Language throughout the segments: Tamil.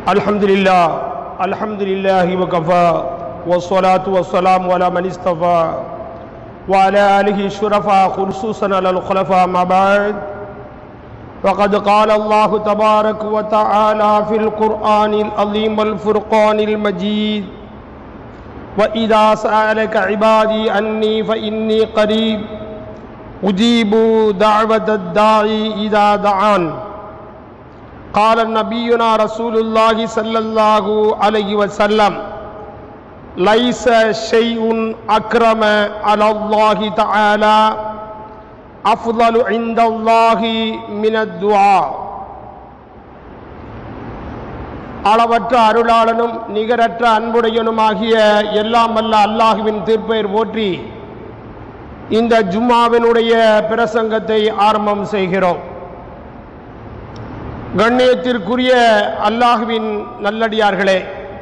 الحمد لله الحمد لله وكفى والصلاة والسلام على من اصطفى وعلى آله الشرفاء خصوصا على الخلفاء ما بعد وقد قال الله تبارك وتعالى في القرآن العظيم والفرقان المجيد وإذا سألك عبادي عني فإني قريب أجيب دعوة الداعي إذا دعان قال نبينا رسول الله صلى الله عليه وسلم ليس شيء أكرم على الله تعالى أفضل عند الله من الدعاء அளவற்ற அருளாளனும் நிகரற்ற அன்புடையனுமாகிய எல்லாம் வல்ல அல்லாஹுவின் தீர்ப்பெயர் போற்றி இந்த ஜும்மாவினுடைய பிரசங்கத்தை ஆரம்பம் செய்கிறோம் கண்ணியத்திற்குரிய அல்லாஹுவின் நல்லடியார்களே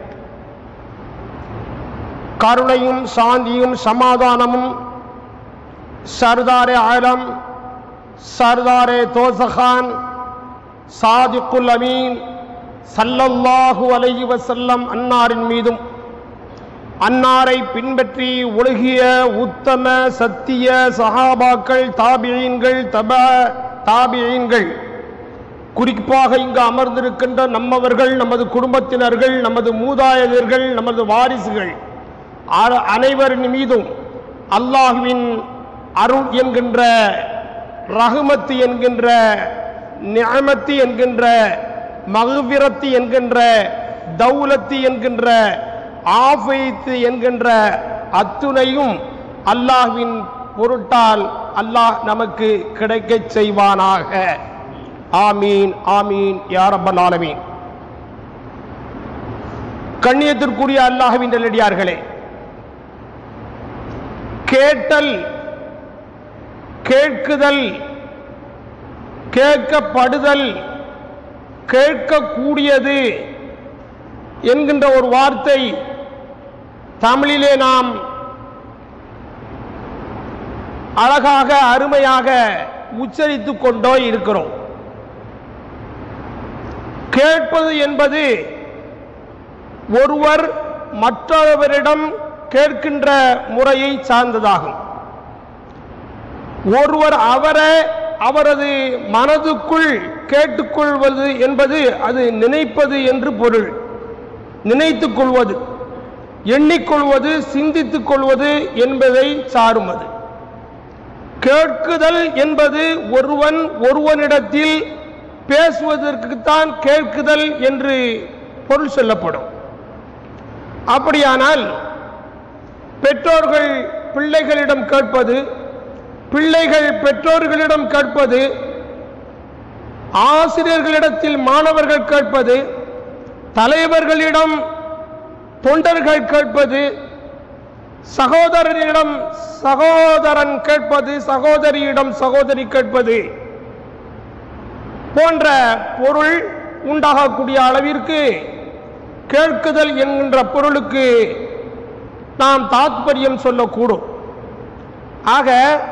கருணையும் சாந்தியும் சமாதானமும் சர்தாரே ஆலம் சர்தாரே தோசகான் சாதிக்குல் அமீன் சல்லல்லாஹு அலைஹி வஸல்லம் அன்னாரின் மீதும் அன்னாரை பின்பற்றி ஒழுகிய உத்தம சத்திய சஹாபாக்கள் தாபியீன்கள் தப தாபியீன்கள் குறிப்பாக இங்கு அமர்ந்திருக்கின்ற நம்மவர்கள் நமது குடும்பத்தினர்கள் நமது மூதாதையர்கள் நமது வாரிசுகள் அ- அனைவரின் மீதும் அல்லாஹுவின் அருள் என்கின்ற ரஹ்மத்து என்கின்ற நிஅமத்து என்கின்ற மகுவிரத்து என்கின்ற தௌலத்து என்கின்ற ஆஃபைத்து என்கின்ற அத்துணையும் அல்லாஹ்வின் பொருட்டால் அல்லாஹ் நமக்கு கிடைக்கச் செய்வானாக ஆமீன் ஆமீன் யா ரப்பல் ஆலமீன் கண்ணியத்திற்குரிய அல்லாஹ்வின் நல்லடியார்களே கேட்டல் கேட்குதல் கேட்கப்படுதல் கேட்கக்கூடியது என்கின்ற ஒரு வார்த்தை தமிழிலே நாம் அழகாக அருமையாக உச்சரித்துக் கொண்டோ இருக்கிறோம் கேட்பது என்பது ஒருவர் மற்றவரிடம் கேட்கின்ற முறையை சார்ந்ததாகும் ஒருவர் அவரை அவரது மனதுக்குள் கேட்டுக்கொள்வது என்பது அது நினைப்பது என்று பொருள் நினைத்துக் கொள்வது எண்ணிக்கொள்வது சிந்தித்துக் கொள்வது என்பதை சாரும் அது கேட்குதல் என்பது ஒருவன் ஒருவனிடத்தில் பேசுவதற்குத்தான் கேட்குதல் என்று பொருள் சொல்லப்படும் அப்படியானால் பெற்றோர்கள் பிள்ளைகளிடம் கேட்பது பிள்ளைகள் பெற்றோர்களிடம் கேட்பது ஆசிரியர்களிடத்தில் மாணவர்கள் கேட்பது தலைவர்களிடம் தொண்டர்கள் கேட்பது சகோதரனிடம் சகோதரன் கேட்பது சகோதரியிடம் சகோதரி கேட்பது போன்ற பொருள் உண்டாகக்கூடிய அளவிற்கு கேட்குதல் என்கின்ற பொருளுக்கு நாம் தாத்பரியம் சொல்லக்கூடும் ஆக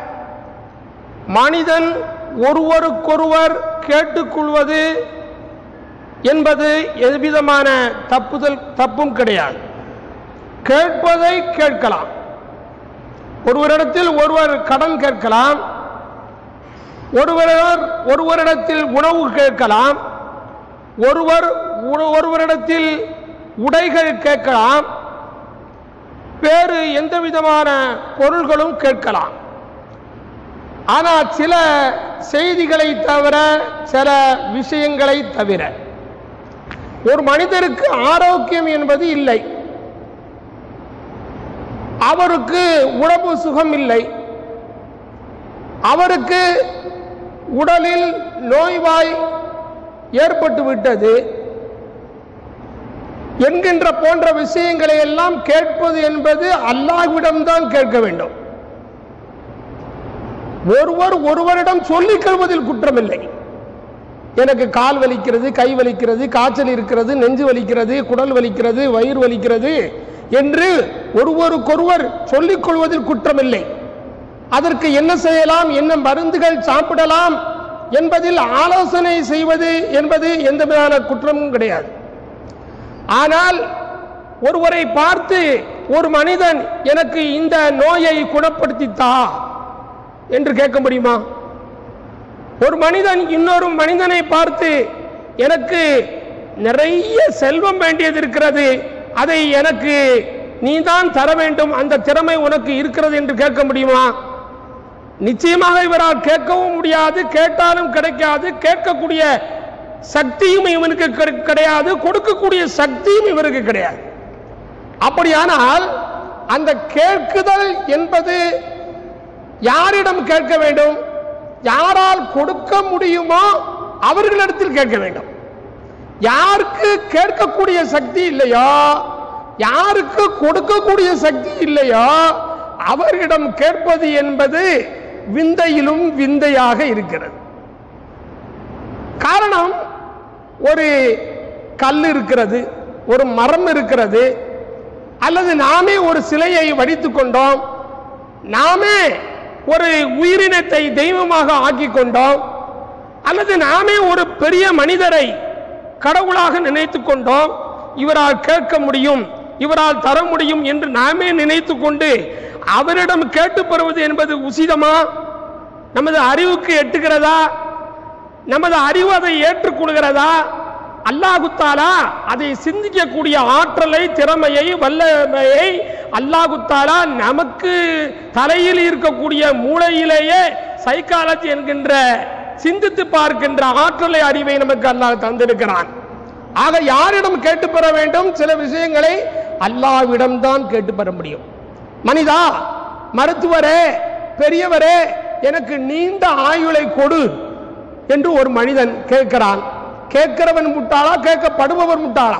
மனிதன் ஒருவருக்கொருவர் கேட்டுக்கொள்வது என்பது எவ்விதமான தப்புதல் தப்பும் கிடையாது கேட்பதை கேட்கலாம் ஒருவரிடத்தில் ஒருவர் கடன் கேட்கலாம் ஒருவர் ஒருவரிடத்தில் உணவு கேட்கலாம் ஒருவர் ஒரு- ஒருவரிடத்தில் உடைகள் கேட்கலாம் வேறு எந்த விதமான பொருள்களும் கேட்கலாம் ஆனால் சில செய்திகளை தவிர சில விஷயங்களை தவிர ஒரு மனிதருக்கு ஆரோக்கியம் என்பது இல்லை அவருக்கு உடம்பு சுகம் இல்லை அவருக்கு உடலில் நோய்வாய் ஏற்பட்டு விட்டது என்கின்ற போன்ற விஷயங்களை எல்லாம் கேட்பது என்பது அல்லாஹ்விடம்தான் கேட்க வேண்டும் ஒருவர் ஒருவரிடம் சொல்லிக் கொள்வதில் குற்றமில்லை எனக்கு கால் வலிக்கிறது கை வலிக்கிறது காய்ச்சல் இருக்கிறது நெஞ்சு வலிக்கிறது குடல் வலிக்கிறது வயிறு வலிக்கிறது என்று ஒருவருக்கொருவர் சொல்லிக் கொள்வதில் குற்றமில்லை அதற்கு என்ன செய்யலாம் என்ன மருந்துகள் சாப்பிடலாம் என்பதில் ஆலோசனை செய்வது என்பது எந்த விதமான குற்றமும் கிடையாது ஆனால் ஒருவரை பார்த்து ஒரு மனிதன் எனக்கு இந்த நோயை குணப்படுத்தி தா என்று கேட்க முடியுமா ஒரு மனிதன் இன்னொரு மனிதனை பார்த்து எனக்கு நிறைய செல்வம் வேண்டியது இருக்கிறது அதை எனக்கு நீதான் தர வேண்டும் அந்த திறமை உனக்கு இருக்கிறது என்று கேட்க முடியுமா நிச்சயமாக இவரால் கேட்கவும் முடியாது கேட்டாலும் கிடைக்காது கேட்கக்கூடிய சக்தியும் இவனுக்கு கிடை- கிடையாது கொடுக்கக்கூடிய சக்தியும் இவருக்கு கிடையாது அப்படியானால் அந்த கேட்குதல் என்பது யாரிடம் கேட்க வேண்டும் யாரால் கொடுக்க முடியுமோ அவர்களிடத்தில் கேட்க வேண்டும் யாருக்கு கேட்கக்கூடிய சக்தி இல்லையோ யாருக்கு கொடுக்கக்கூடிய சக்தி இல்லையோ அவர்களிடம் கேட்பது என்பது விந்தையிலும் விந்தையாக இருக்கிறது காரணம் ஒரு கல் இருக்கிறது ஒரு மரம் இருக்கிறது அல்லது நாமே ஒரு சிலையை வடித்துக் கொண்டோம் நாமே ஒரு உயிரினத்தை தெய்வமாக ஆக்கிக் கொண்டோம் அல்லது நாமே ஒரு பெரிய மனிதரை கடவுளாக நினைத்துக் கொண்டோம் இவரால் கேட்க முடியும் இவரால் தர முடியும் என்று நாமே நினைத்துக் கொண்டு அவரிடம் கேட்டு பெறுவது என்பது உசிதமா நமது அறிவுக்கு எட்டுகிறதா நமது அறிவு அதை ஏற்றுக்கொள்கிறதா அல்லாஹு தாலா அதை சிந்திக்கக்கூடிய ஆற்றலை திறமையை வல்லமையை அல்லாஹு தாலா நமக்கு தலையில் இருக்கக்கூடிய மூளையிலேயே சைக்காலஜி என்கின்ற சிந்தித்து பார்க்கின்ற ஆற்றலை அறிவை நமக்கு அல்லாஹ் தந்திருக்கிறான் ஆக யாரிடம் கேட்டு பெற வேண்டும் சில விஷயங்களை அல்லாஹ்விடம் தான் கேட்டு பெற முடியும் மனிதா மருத்துவரே பெரியவரே எனக்கு நீண்ட ஆயுளை கொடு என்று ஒரு மனிதன் கேட்கிறான் கேட்கிறவன் முட்டாளா கேட்கப்படுபவர் முட்டாளா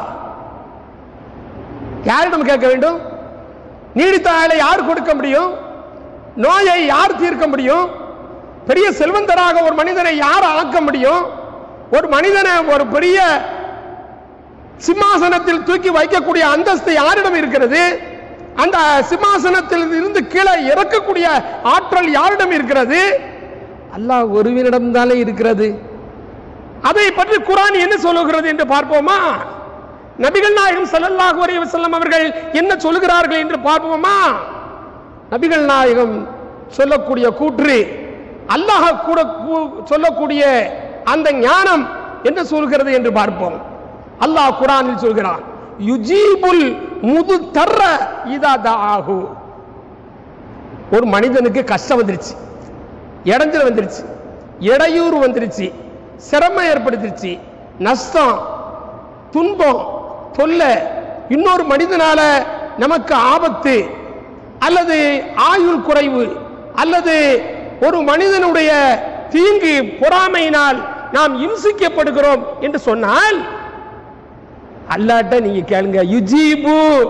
யாரிடம் கேட்க வேண்டும் நீடித்த ஆயுளை யார் கொடுக்க முடியும் நோயை யார் தீர்க்க முடியும் பெரிய செல்வந்தராக ஒரு மனிதனை யார் ஆக்க முடியும் ஒரு மனிதனை ஒரு பெரிய சிம்மாசனத்தில் தூக்கி வைக்கக்கூடிய அந்தஸ்து யாரிடம் இருக்கிறது அந்த சிம்மாசனத்தில் இருந்து கீழே இறக்கக்கூடிய ஆற்றல் யாரிடம் இருக்கிறது அல்லாஹ் ஒருவனிடம் தானே இருக்கிறது அதை பற்றி குரான் என்ன சொல்லுகிறது என்று பார்ப்போமா நபிகள் நாயகம் ஸல்லல்லாஹு அலைஹி வஸல்லம் அவர்கள் என்ன சொல்லுகிறார்கள் என்று பார்ப்போமா நபிகள் நாயகம் சொல்லக்கூடிய கூற்று அல்லாஹ் கூட கூ- சொல்லக்கூடிய அந்த ஞானம் என்ன சொல்கிறது என்று பார்ப்போம் அல்லாஹ் குரானில் சொல்கிறான் யுஜீபுல் முது தர்ற இதா தாஹு ஒரு மனிதனுக்கு கஷ்டம் வந்துருச்சு இடைஞ்சல் வந்துருச்சு இடையூறு வந்துருச்சு சிரமம் ஏற்படுத்திருச்சு நஷ்டம் துன்பம் தொல்லை இன்னொரு மனிதனால நமக்கு ஆபத்து அல்லது ஆயுள் குறைவு அல்லது ஒரு மனிதனுடைய தீங்கு பொறாமையினால் நாம் இம்சிக்கப்படுகிறோம் என்று சொன்னால் அல்லாட்ட நீங்க கேளுங்க யுஜீபு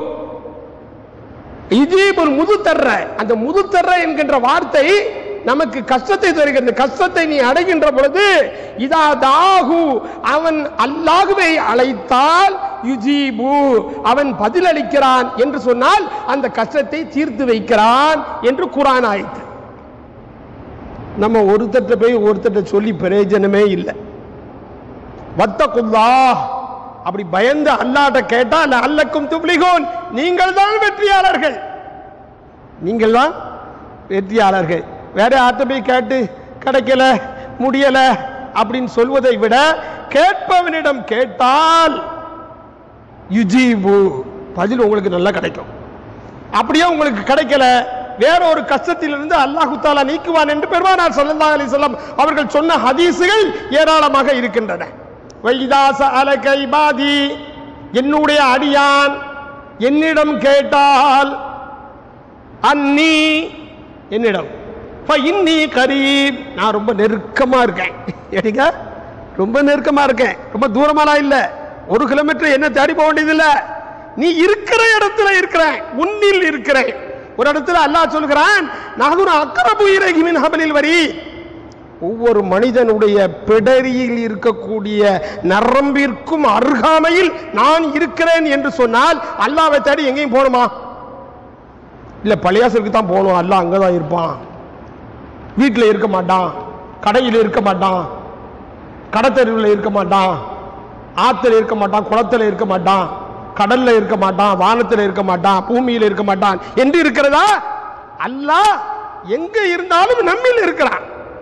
யுஜீபுல் முதுத்தர்ற அந்த முதுத்தர்ற என்கின்ற வார்த்தை நமக்கு கஷ்டத்தை தருகிறது கஷ்டத்தை நீ அடைகின்ற பொழுது இதா தாகு அவன் அல்லாஹுவை அழைத்தால் யுஜீபு அவன் பதிலளிக்கிறான் என்று சொன்னால் அந்த கஷ்டத்தை தீர்த்து வைக்கிறான் என்று குரான் ஆயிற்று நம்ம ஒருத்தட்ட போய் ஒருத்தட்ட சொல்லி பிரயோஜனமே இல்லை வத்தகுல்லா அப்படி பயந்து அல்லாட்ட கேட்டா அல்லக்கும் துப்ளிகோன் நீங்கள் தான் வெற்றியாளர்கள் நீங்கள் தான் வெற்றியாளர்கள் வேற ஆட்ட போய் கேட்டு கிடைக்கல முடியல அப்படின்னு சொல்வதை விட கேட்பவனிடம் கேட்டால் யுஜீபு பதில் உங்களுக்கு நல்லா கிடைக்கும் அப்படியே உங்களுக்கு கிடைக்கல வேற ஒரு கஷ்டத்திலிருந்து அல்லாஹு தாலா நீக்குவான் என்று பெருமானார் ஸல்லல்லாஹு அலைஹி வஸல்லம் அவர்கள் சொன்ன ஹதீஸுகள் ஏராளமாக இருக்கின்றன வைதாச அலக இபாதி என்னுடைய அடியான் என்னிடம் கேட்டால் அன்னி என்னிடம் இன்னி கரீப் நான் ரொம்ப நெருக்கமா இருக்கேன் ஏடிங்க ரொம்ப நெருக்கமா இருக்கேன் ரொம்ப தூரமாலாம் இல்ல ஒரு கிலோமீட்டர் என்ன தேடி போக வேண்டியதில்லை நீ இருக்கிற இடத்துல இருக்கிறேன் உன்னில் இருக்கிறேன் ஒரு இடத்துல அல்லாஹ் சொல்கிறான் நகதுன அக்கரபு இறகிமின் ஹபலில் வரி ஒவ்வொரு மனிதனுடைய பிடரியில் இருக்கக்கூடிய நரம்பிற்கும் அருகாமையில் நான் இருக்கிறேன் என்று சொன்னால் அல்லாவை தேடி எங்கேயும் போகணுமா இல்ல பள்ளியாசலுக்கு தான் போகணும் அல்லாஹ் அங்கதான் இருப்பான் வீட்டில் இருக்க மாட்டான் கடையில் இருக்க மாட்டான் கடத்தெருவில் இருக்க மாட்டான் ஆத்துல இருக்க மாட்டான் குளத்துல இருக்க மாட்டான் கடல்ல இருக்க மாட்டான் வானத்துல இருக்க மாட்டான் பூமியில இருக்க மாட்டான் என்று இருக்கிறதா அல்லாஹ் எங்க இருந்தாலும் நம்மில் இருக்கிறான்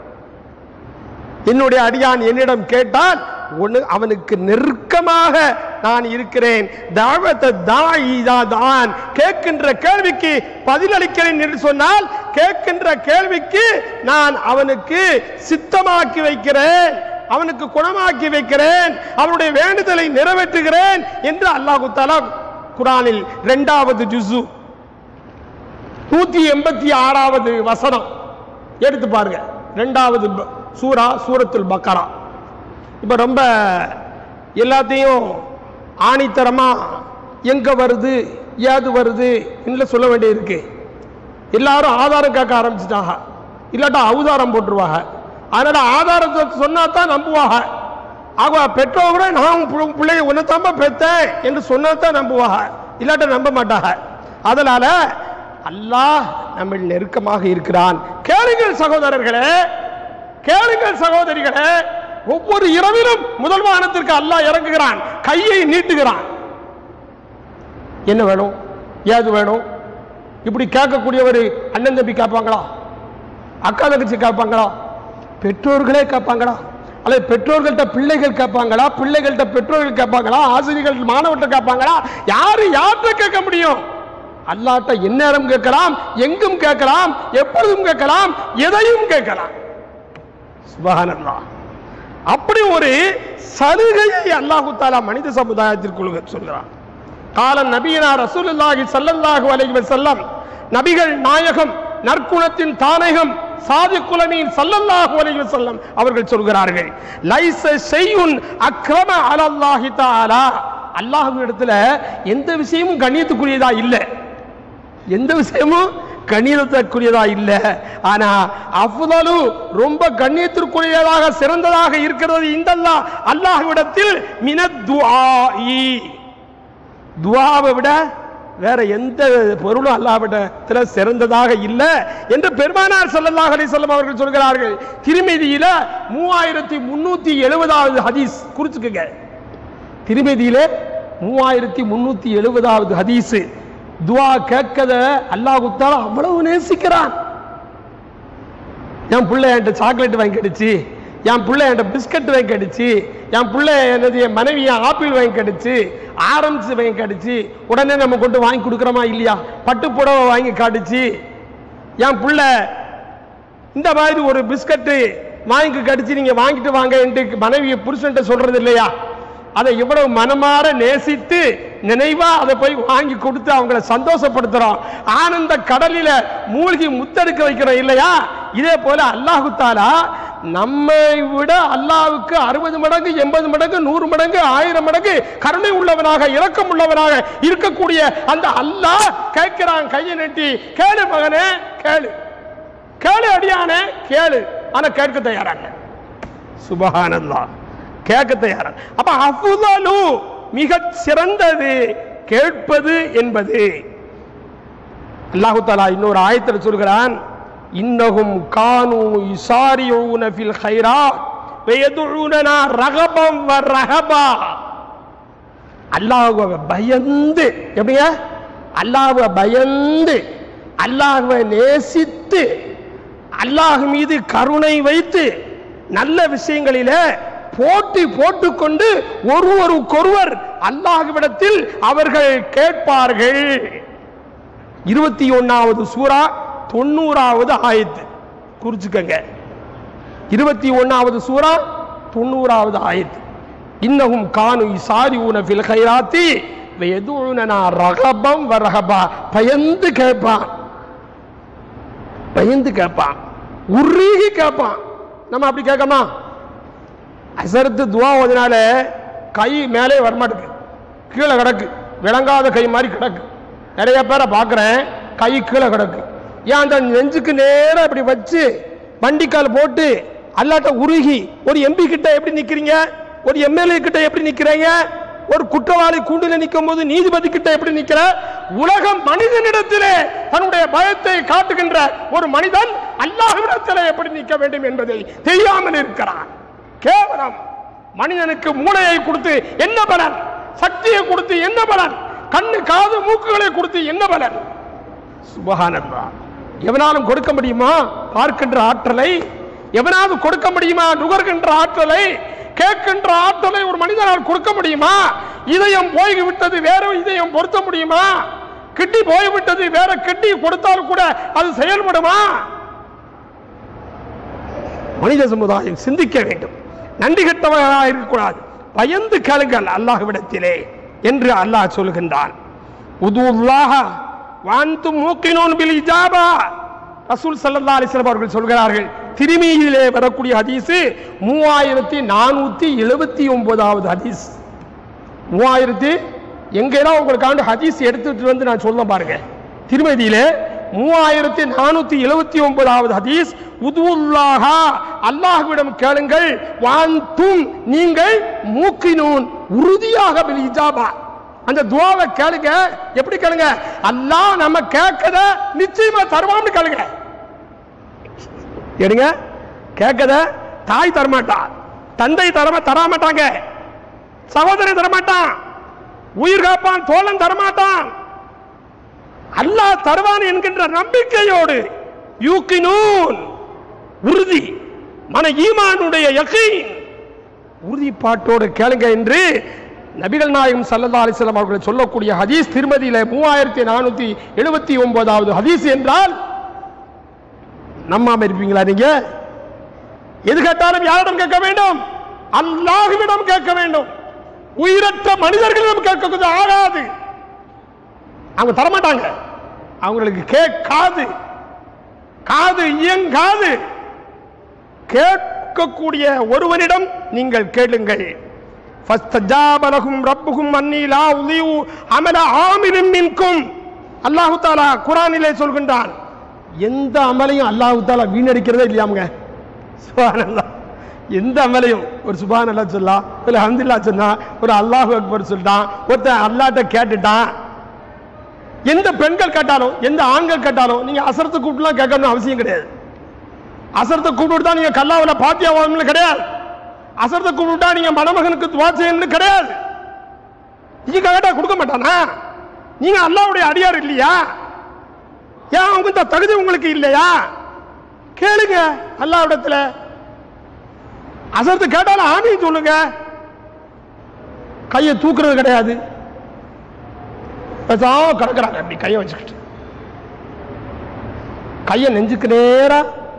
என்னுடைய அடியான் என்னிடம் கேட்டால் ஒண்ணு அவனுக்கு நெருக்கமாக நான் இருக்கிறேன் தாவத்த தாயிதா தான் கேட்கின்ற கேள்விக்கு பதிலளிக்கிறேன் என்று சொன்னால் கேட்கின்ற கேள்விக்கு நான் அவனுக்கு சித்தமாக்கி வைக்கிறேன் அவனுக்கு குணமாக்கி வைக்கிறேன் அவனுடைய வேண்டுதலை நிறைவேற்றுகிறேன் என்று அல்லாஹு தஆலா குரானில் இரண்டாவது ஜுசு நூத்தி எண்பத்தி ஆறாவது வசனம் எடுத்து பாருங்க ரெண்டாவது ப- சூரா சூரத்துல் பக்கரா இப்ப ரொம்ப எல்லாத்தையும் ஆணித்தரமா எங்க வருது ஏது வருது என்று சொல்ல வேண்டியிருக்கு எல்லாரும் ஆதாரம் கேட்க ஆரம்பிச்சிட்டாங்க இல்லாட்டா அவதாரம் போட்டுருவாங்க அதனால ஆதாரத்தை சொன்னா தான் நம்புவாங்க ஆக பெற்றோரை நான் உன் பிள்ளை- பிள்ளைய உன்னதாம்பா பெத்தேன் என்று சொன்னா தான் நம்புவாங்க இல்லாட்ட நம்ப மாட்டாங்க அதனால அல்லாஹ் நம்ம நெருக்கமாக இருக்கிறான் கேளுங்கள் சகோதரர்களே கேளுங்கள் சகோதரிகளே ஒவ்வொரு இரவிலும் முதல் வானத்திற்கு அல்லாஹ் இறங்குகிறான் கையை நீட்டுகிறான் என்ன வேணும் ஏது வேணும் இப்படி கேட்கக்கூடியவர் அண்ணன் தம்பி கேட்பாங்களா அக்கா தங்கச்சி கேட்பாங்களா பெற்றோர்களே கேட்பாங்களா அல்லது பெற்றோர்கள்ட்ட பிள்ளைகள் கேட்பாங்களா பிள்ளைகள்ட்ட பெற்றோர்கள் கேட்பாங்களா ஆசிரியர்கள் மாணவர்கிட்ட கேட்பாங்களா யாரு யார்கிட்ட கேட்க முடியும் அல்லாட்ட எந்நேரம் கேட்கலாம் எங்கும் கேட்கலாம் எப்பொழுதும் கேட்கலாம் எதையும் கேட்கலாம் சுபஹானல்லாஹ் அப்படி ஒரு சலுகையை அல்லாஹு தாலா மனித சமுதாயத்திற்குள் சொல்கிறான் காலம் நபியினா ரசூலுல்லாஹி ஸல்லல்லாஹு அலைஹி வஸல்லம் நபிகள் நாயகம் நற்குணத்தின் தானகம் சாதி குலமின் ஸல்லல்லாஹு அலைஹி வஸல்லம் அவர்கள் சொல்கிறார்கள் லைஸ ஷையுன் அக்ரம அலல்லாஹி தஆலா அல்லாஹ்விடத்துல எந்த விஷயமும் கண்ணியத்துக்குரியதா இல்லை எந்த விஷயமும் கண்ணியத்திற்குரியதா இல்ல ஆனா அஃதலு ரொம்ப கண்ணியத்திற்குரியதாக சிறந்ததாக இருக்கிறது இந்த அல்லாஹ் அல்லாஹ்விடத்தில் மினத் துஆஇ துஆவை விட வேற எந்த பொருளும் அல்லாஹ்விடத்தில் சிறந்ததாக இல்லை என்று பெருமானார் ஸல்லல்லாஹு அலைஹி வஸல்லம் அவர்கள் சொல்கிறார்கள் திருமதியில மூவாயிரத்தி முன்னூத்தி எழுபதாவது ஹதீஸ் குறிச்சுக்குங்க திருமதியிலே மூவாயிரத்தி முன்னூத்தி எழுபதாவது ஹதீஸ் துவா கேட்கத அல்லாஹ் தாலா அவ்வளவு நேசிக்கிறான் என் பிள்ளை என்கிட்ட சாக்லேட் வாங்கி கடிச்சு என் பிள்ளை என்கிட்ட பிஸ்கட் வாங்கி கடிச்சு என் பிள்ளை என்னது என் மனைவி என் ஆப்பிள் வாங்கி கடிச்சு ஆரஞ்சு வாங்கி கடிச்சு உடனே நம்ம கொண்டு வாங்கி கொடுக்குறோமா இல்லையா பட்டு புடவை வாங்கி கடிச்சு என் பிள்ளை இந்த மாதிரி ஒரு பிஸ்கட்டு வாங்கி கடிச்சு நீங்க வாங்கிட்டு வாங்க என்று மனைவியை புருஷன்ட்ட சொல்றது இல்லையா அதை இவ்வளவு மனமாற நேசித்து நினைவா அதை போய் வாங்கி கொடுத்து அவங்கள சந்தோஷப்படுத்துறோம் ஆனந்த கடலில மூழ்கி முத்தெடுக்க வைக்கிறோம் இல்லையா இதே போல அல்லாஹு தாலா நம்மை விட அல்லாஹ்வுக்கு அறுபது மடங்கு எண்பது மடங்கு நூறு மடங்கு ஆயிரம் மடங்கு கருணை உள்ளவனாக இரக்கம் உள்ளவனாக இருக்கக்கூடிய அந்த அல்லாஹ் கேட்கிறான் கையை நீட்டி கேளு மகனே கேளு கேளு அடியானே கேளு ஆனா கேட்க தயாராங்க சுபஹானல்லாஹ் கேட்க தயாரா அப்ப அஃதலு மிக சிறந்தது கேட்பது என்பது அல்லாஹு தாலா இன்னொரு ஆயத்தில் சொல்கிறான் இன்னஹும் கானு யுசாரியூன ஃபில் கைராத் வயதுஊனனா ரகபம் வ ரஹபா அல்லாஹ்வை பயந்து எப்படிங்க அல்லாஹ்வை பயந்து அல்லாஹ்வை நேசித்து அல்லாஹ் மீது கருணை வைத்து நல்ல விஷயங்களிலே போட்டி போட்டுக்கொண்டு ஒருவருக்கொருவர் அல்லாஹ்விடத்தில் அவர்கள் கேட்பார்கள் இருபத்தி ஒன்னாவது சூரா தொண்ணூறாவது ஆயத்து குறிச்சுக்கங்க இருபத்தி ஒன்னாவது சூரா தொண்ணூறாவது ஆயத்து இன்னகும் கானு இசாரி ஊன ஃபில் கைராத்தி எதுனா ரகபம் வரகபா பயந்து கேட்பான் பயந்து கேட்பான் உருகி கேட்பான் நம்ம அப்படி கேட்கமா அசரத்து துவா ஓதினால கை மேலே வரமாட்டுக்கு கீழே கிடக்கு விளங்காத கை மாதிரி கிடக்கு நிறைய பேரை பார்க்குறேன் கை கீழே கிடக்கு ஏன் அந்த நெஞ்சுக்கு நேரா இப்படி வச்சு வண்டிக்கால் போட்டு அல்லாட்ட உருகி ஒரு எம்பி கிட்ட எப்படி நிக்கிறீங்க ஒரு எம்எல்ஏ கிட்ட எப்படி நிக்கிறீங்க ஒரு குற்றவாளி கூண்டில நிற்கும் போது நீதிபதி கிட்ட எப்படி நிக்கிற உலகம் மனிதனிடத்திலே தன்னுடைய பயத்தை காட்டுகின்ற ஒரு மனிதன் அல்லாஹ்விடத்திலே எப்படி நிற்க வேண்டும் என்பதை தெரியாமல் இருக்கிறான் கேவலம் மனிதனுக்கு மூளையை கொடுத்து என்ன பலன் சக்தியை கொடுத்து என்ன பலன் கண்ணு காது மூக்குகளை கொடுத்து என்ன பலன் சுபஹானல்லாஹ் எவனாலும் கொடுக்க முடியுமா பார்க்கின்ற ஆற்றலை எவனாவது கொடுக்க முடியுமா நுகர்கின்ற ஆற்றலை கேட்கின்ற ஆற்றலை ஒரு மனிதனால் கொடுக்க முடியுமா இதயம் போய் விட்டது வேற இதயம் பொருத்த முடியுமா கிட்டி போய்விட்டது வேற கிட்டி கொடுத்தாலும் கூட அது செயல்படுமா மனித சமுதாயம் சிந்திக்க வேண்டும் நன்றி கெட்டவர்களாக இருக்கக்கூடாது பயந்து கேளுங்கள் அல்லாஹ்விடத்திலே என்று அல்லாஹ் சொல்கின்றான் உதுல்லாஹ வாந்து மூக்கினோன் பில் இஜாபா ரசூல் ஸல்லல்லாஹு அலைஹி வஸல்லம் அவர்கள் சொல்கிறார்கள் திருமியிலே வரக்கூடிய ஹதீஸ் மூவாயிரத்தி நானூத்தி எழுபத்தி ஒன்பதாவது ஹதீஸ் மூவாயிரத்தி எங்கெல்லாம் உங்களுக்காண்டு ஹதீஸ் எடுத்துட்டு வந்து நான் சொல்ல பாருங்க திருமதியிலே மூவாயிரத்தி நானூத்தி எழுபத்தி ஒன்பதாவது ஹதீஸ் உதுல்லாஹா அல்லாஹ்விடம் கேளுங்கள் வாந்தும் நீங்கள் மூக்கினூன் உறுதியாக பில் இஜாபா அந்த துவாவை கேளுங்க எப்படி கேளுங்க அல்லாஹ் நம்ம கேட்கத நிச்சயமா தருவான்னு கேளுங்க எடுங்க கேட்கத தாய் தரமாட்டா தந்தை தரமா தரமாட்டாங்க சகோதரன் தரமாட்டான் உயிர் காப்பான் தோழன் தரமாட்டான் அல்லாஹ் தருவான் என்கின்ற நம்பிக்கையோடு யூக்கினூன் உறுதி மன ஈமானுடைய யகீன் உறுதிப்பாட்டோடு கேளுங்க என்று நபிகள் நாயகம் சல்லல்லா அலிஸ்லாம் அவர்கள் சொல்லக்கூடிய ஹதீஸ் திருமதியில மூவாயிரத்தி நானூத்தி எழுபத்தி ஒன்பதாவது ஹதீஸ் என்றால் நம்பாம இருப்பீங்களா நீங்க எது கேட்டாலும் யாரிடம் கேட்க வேண்டும் அல்லாஹ்விடம் கேட்க வேண்டும் உயிரற்ற மனிதர்களிடம் கேட்க ஆகாது அவங்க தரமாட்டாங்க அவங்களுக்கு கேட்காது காது இயங்காது கேட்கக்கூடிய ஒருவனிடம் நீங்கள் கேளுங்கள் فَاسْتَجَابَ لَهُمْ رَبُّهُمْ أَنِّي لَا أُضِيعُ عَمَلَ عَامِلٍ مِّنكُمْ அல்லாஹு தாலா குரானிலே சொல்கின்றான் எந்த அமலையும் அல்லாஹு தாலா வீணடிக்கிறதே இல்லையாமுங்க சுபானல்லா எந்த அமலையும் ஒரு சுபான் அல்லா சொல்லா ஒரு அஹமதுல்லா சொன்னா ஒரு அல்லாஹு அக்பர் சொல்லிட்டான் ஒருத்தன் அல்லாட்ட கேட்டுட்டான் எந்த பெண்கள் கேட்டாலும் எந்த ஆண்கள் கேட்டாலும் நீங்க அசரத்தை கூப்பிட்டுலாம் கேட்கணும் அவசியம் கிடையாது அசரத்தை கூப்பிட்டு தான் நீங்க கல்லாவில் பாத்தியா வாங்கணும் கிடையாது அசரத்தை கூப்பிட்டா நீங்க மணமகனுக்கு துவா செய்யணும்னு கிடையாது நீங்க கேட்டா கொடுக்க மாட்டானா நீங்க அல்லாவுடைய அடியார் இல்லையா ஏன் அவங்க இந்த தகுதி உங்களுக்கு இல்லையா கேளுங்க அல்லாவிடத்துல அசரத்து கேட்டாலும் ஆமீன் சொல்லுங்க கையை தூக்குறது கிடையாது பேசாம கிடக்குறாங்க அப்படி கையை வச்சுக்கிட்டு கையை நெஞ்சுக்கு நேரா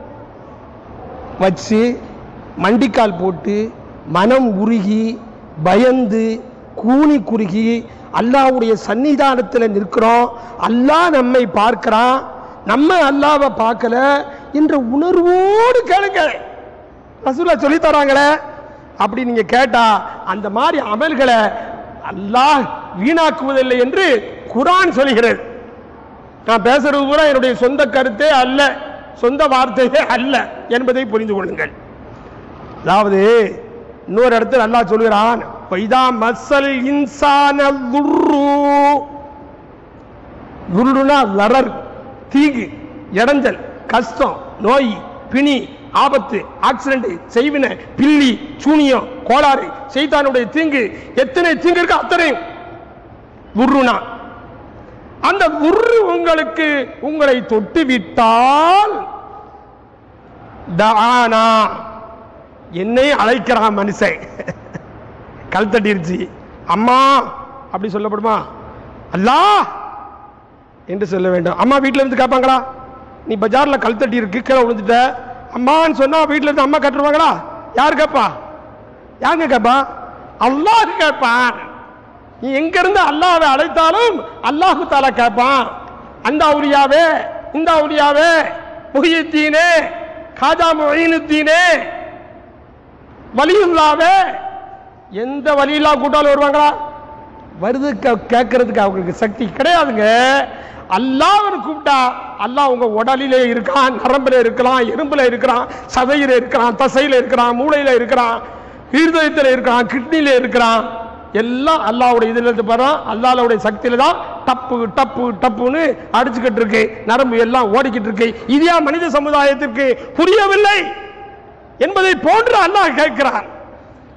வச்சு மண்டிக்கால் போட்டு மனம் உருகி பயந்து கூனி குறுகி அல்லாஹ்வுடைய சன்னிதானத்தில் நிற்கிறோம் அல்லாஹ் நம்மை பார்க்கிறான் நம்ம அல்லாவை பார்க்கல என்ற உணர்வோடு கேளுங்க ரசூலா சொல்லி தராங்களே அப்படி நீங்க கேட்டா அந்த மாதிரி அமல்களை அல்லாஹ் வீணாக்குவதில்லை என்று குரான் சொல்கிறது நான் பேசுறது பூரா என்னுடைய சொந்த கருத்தே அல்ல சொந்த வார்த்தையே அல்ல என்பதை புரிந்து கொள்ளுங்கள் அதாவது இன்னொரு இடத்துல அல்லாஹ் சொல்கிறான் வைதா மசல் இன்சான துர்ரு துர்ருனா லரர் தீங்கு இடைஞ்சல் கஷ்டம் நோய் பிணி ஆபத்து ஆக்சிடென்ட் செய்வின பில்லி சூனியம் கோளாறு செய்தானுடைய தீங்கு எத்தனை தீங்கு இருக்கு அத்தனையும் துர்ருனா அந்த துர்ரு உங்களுக்கு உங்களை தொட்டு விட்டால் தானா என்னை அழைக்கிறான் மனுஷன் கல் தட்டிருச்சு அம்மா அப்படி சொல்லப்படுமா அல்லாஹ் என்று சொல்ல வேண்டும் அம்மா வீட்டில் இருந்து கேட்பாங்களா நீ பஜார்ல கல் தட்டி இருக்கு கீழே விழுந்துட்ட அம்மான்னு சொன்னா வீட்டில் இருந்து அம்மா கட்டுருவாங்களா யார் கேட்பா யாங்க கேட்பா அல்லாஹ் கேட்பான் நீ எங்க இருந்து அல்லாஹ்வை அழைத்தாலும் அல்லாஹு தாலா கேட்பான் அந்த அவுலியாவே இந்த அவுலியாவே முஹியுத்தீனே காஜா மொயினுத்தீனே வலியுல்லாவே எந்த வலியில்லா கூட்டாலும் வருவாங்களா வருது கே- கேட்கறதுக்கு அவங்களுக்கு சக்தி கிடையாதுங்க அல்லாஹ்னு கூப்பிட்டா அல்லாஹ் உங்க உடலிலே இருக்கான் நரம்புல இருக்கலாம் எறும்புல இருக்கிறான் சதையில இருக்கிறான் தசையில இருக்கிறான் மூளையில இருக்கிறான் இருதயத்தில் இருக்கிறான் கிட்னில இருக்கிறான் எல்லாம் அல்லாஹ்வுடைய இதுல இருந்து போறான் அல்லாஹ்வுடைய சக்தியில தான் டப்பு டப்பு டப்புன்னு அடிச்சுக்கிட்டு இருக்கு நரம்பு எல்லாம் ஓடிக்கிட்டு இருக்கு இது ஏன் மனித சமுதாயத்திற்கு புரியவில்லை என்பதை போன்று அல்லாஹ் கேட்கிறான்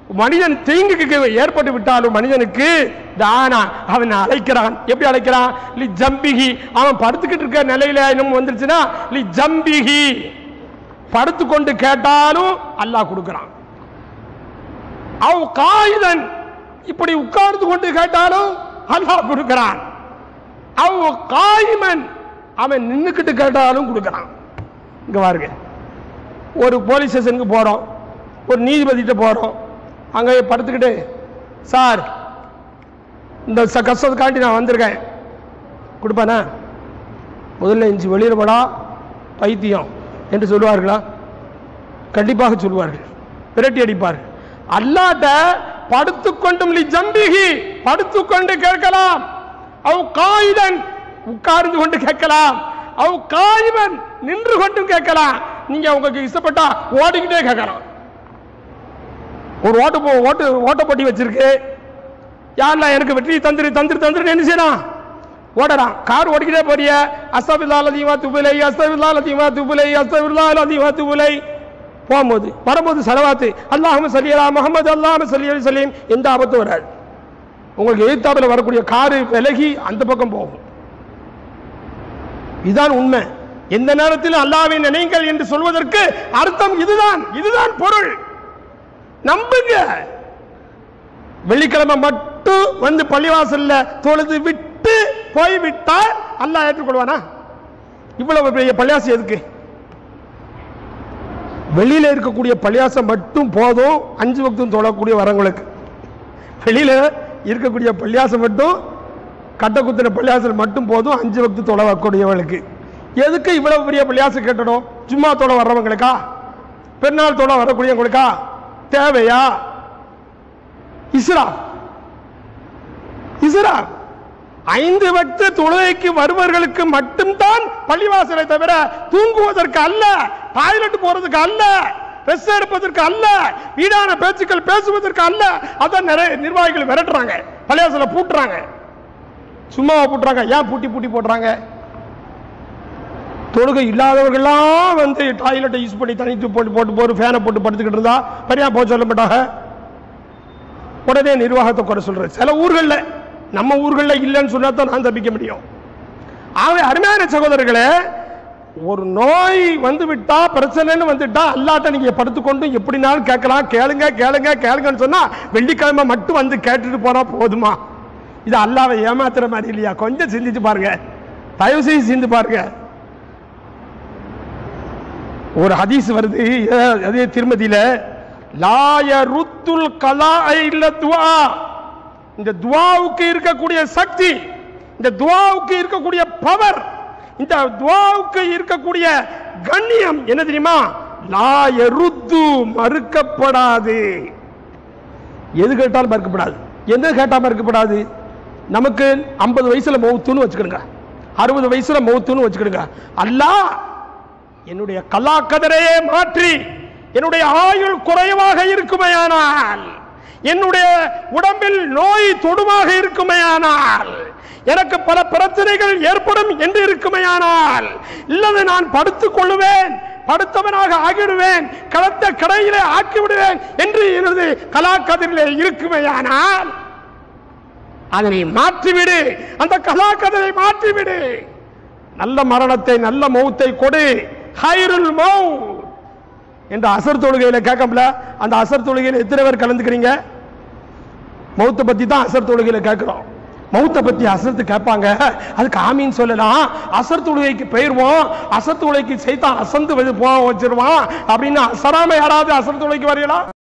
மனிதன் தீங்குக்கு ஏற்பட்டு விட்டாலும் மனிதனுக்கு தானா அவன் அழைக்கிறான் எப்படி அழைக்கிறான் லி ஜம்பிகி அவன் படுத்துக்கிட்டு இருக்க நிலையில இன்னும் வந்துருச்சுன்னா லி ஜம்பிகி படுத்துக்கொண்டு கேட்டாலும் அல்லாஹ் கொடுக்கிறான் அவ் காயுதன் இப்படி உட்கார்ந்து கொண்டு கேட்டாலும் அல்லாஹ் கொடுக்கிறான் அவ் காயிமன் அவன் நின்னுக்கிட்டு கேட்டாலும் கொடுக்கிறான் இங்க பாருங்க ஒரு போலீஸ் ஸ்டேஷனுக்கு போறோம் ஒரு நீதிபதிகிட்ட போறோம் அங்கே படுத்துக்கிட்டு சார் இந்த ச- கஷ்டத்துக்காண்டி நான் வந்திருக்கேன் கொடுப்பானா முதல்ல இஞ்சி வெளியில் போடா பைத்தியம் என்று சொல்லுவார்களா கண்டிப்பாக சொல்லுவார்கள் விரட்டி அடிப்பார் அல்லாட்ட படுத்துக்கொண்டும் லி ஜம்பிகி படுத்துக்கொண்டு கேட்கலாம் அவ் காயுதன் உட்கார்ந்து கொண்டு கேட்கலாம் அவ் காயுவன் நின்று கொண்டும் கேட்கலாம் நீங்க உங்களுக்கு இஷ்டப்பட்டா ஓடிக்கிட்டே கேட்கலாம் ஒரு ஓட்டு போ- ஓட்டு ஓட்டப்பட்டி வச்சிருக்கு யாரெல்லாம் எனக்கு வெற்றி தந்திரி தந்திரி தந்திரி என்ன செய்யலாம் ஓடலாம் கார் ஓடிக்கிட்டே போறிய அஸ்தபில்லால் அதிகமா துபுலை அஸ்தபில்லால் அதிகமா துபுலை அஸ்தபில்லால் அதிகமா துபுலை போகும்போது வரும்போது செலவாத்து அல்லாஹும் சல்லியலா முகமது அல்லாஹும் சல்லியல் சலீம் எந்த ஆபத்தும் வராது உங்களுக்கு எதிர்த்தாப்புல வரக்கூடிய காரு விலகி அந்த பக்கம் போகும் இதுதான் உண்மை எந்த நேரத்திலும் அல்லாவை நினைங்கள் என்று சொல்வதற்கு அர்த்தம் இதுதான் இதுதான் பொருள் நம்புங்க வெள்ளிக்கிழமை மட்டும் வந்து பள்ளிவாசல்ல தொழுது விட்டு போய்விட்டால் அல்லாஹ் ஏற்றுக்கொள்வானா இவ்வளவு பெரிய பள்ளியாசம் எதுக்கு வெளியில இருக்கக்கூடிய பள்ளியாசம் மட்டும் போதும் அஞ்சு வக்தும் தொழக்கூடிய வரவங்களுக்கு வெளியில இருக்கக்கூடிய பள்ளியாசம் மட்டும் கட்ட குத்துன பள்ளியாசல் மட்டும் போதும் அஞ்சு வக்து தொழக்கூடியவர்களுக்கு எதுக்கு இவ்வளவு பெரிய பள்ளியாசம் கட்டணும் சும்மா தொலை வர்றவங்களுக்கா பெருநாள் தொலை வரக்கூடியவங்களுக்கா தேவையா இஸ்ரா இஸ்ரா ஐந்து வக்து தொழுகைக்கு வருபவர்களுக்கு மட்டும்தான் பள்ளிவாசலை தவிர தூங்குவதற்கு அல்ல டாய்லெட் போறதுக்கு அல்ல ரெஸ்ட் எடுப்பதற்கு அல்ல வீடான பேச்சுக்கள் பேசுவதற்கு அல்ல அதான் நிறைய நிர்வாகிகள் விரட்டுறாங்க பள்ளிவாசலை பூட்டுறாங்க சும்மாவா பூட்டுறாங்க ஏன் பூட்டி பூட்டி போடுறாங்க தொழுகை இல்லாதவர்கள்லாம் வந்து டாய்லெட்டை யூஸ் பண்ணி தனித்து போட்டு போட்டு போட்டு ஃபேனை போட்டு படுத்துக்கிட்டு இருந்தா பெரியா போக சொல்ல மாட்டாங்க உடனே நிர்வாகத்தை குறை சொல்றது சில ஊர்கள்ல நம்ம ஊர்கள்ல இல்லைன்னு சொன்னா தான் நான் தப்பிக்க முடியும் ஆகவே அருமையான சகோதரர்களே ஒரு நோய் வந்து விட்டா பிரச்சனைன்னு வந்துட்டா அல்லாட்ட நீங்க படுத்துக்கொண்டு எப்படினாலும் கேட்கலாம் கேளுங்க கேளுங்க கேளுங்கன்னு சொன்னா வெள்ளிக்கிழமை மட்டும் வந்து கேட்டுட்டு போனா போதுமா இது அல்லாவை ஏமாத்துற மாதிரி இல்லையா கொஞ்சம் சிந்திச்சு பாருங்க தயவு செய்து சிந்து பாருங்க ஒரு ஹதீஸ் வருது அஹ், அதே திருமதியில லாய ருத்துல் கலா இல்ல துவா இந்த துவாவுக்கு இருக்கக்கூடிய சக்தி இந்த துவாவுக்கு இருக்கக்கூடிய பவர் இந்த துவாவுக்கு இருக்கக்கூடிய கண்ணியம் என்ன தெரியுமா லாய ருத்து மறுக்கப்படாது எது கேட்டாலும் மறுக்கப்படாது எந்த கேட்டா மறுக்கப்படாது நமக்கு ஐம்பது வயசுல மௌத்துன்னு வச்சுக்கிடுங்க அறுபது வயசுல மௌத்துன்னு வச்சுக்கிடுங்க அல்லாஹ் என்னுடைய கலாக்கதரையே மாற்றி என்னுடைய ஆயுள் குறைவாக இருக்குமையானால் என்னுடைய உடம்பில் நோய் தொடுமாக இருக்குமையானால் எனக்கு பல பிரச்சனைகள் ஏற்படும் என்று இருக்குமையானால் இல்லது நான் படுத்துக் கொள்ளுவேன் படுத்தவனாக ஆகிவிடுவேன் கலத்த கடையிலே ஆக்கி விடுவேன் என்று எனது கலாக்கதிரிலே இருக்குமையானால் அதனை மாற்றிவிடு அந்த கலாக்கதரை மாற்றிவிடு நல்ல மரணத்தை நல்ல மௌத்தை கொடு ஹைருல் மௌத் என்ற அசர் தொழுகையில கேட்கல அந்த அசர் தொழுகையில எத்தனை பேர் கலந்துக்கிறீங்க மௌத்தை பத்தி தான் அசர் தொழுகையில கேட்கிறோம் மௌத்தை பத்தி அசர்த்து கேட்பாங்க அதுக்கு ஆமீன் சொல்லலாம் அசர் தொழுகைக்கு போயிருவோம் அசர் தொழுகைக்கு செய்தான் அசந்து வந்து போக வச்சிருவான் அப்படின்னு அசராம யாராவது அசர் தொழுகைக்கு வரீங்களா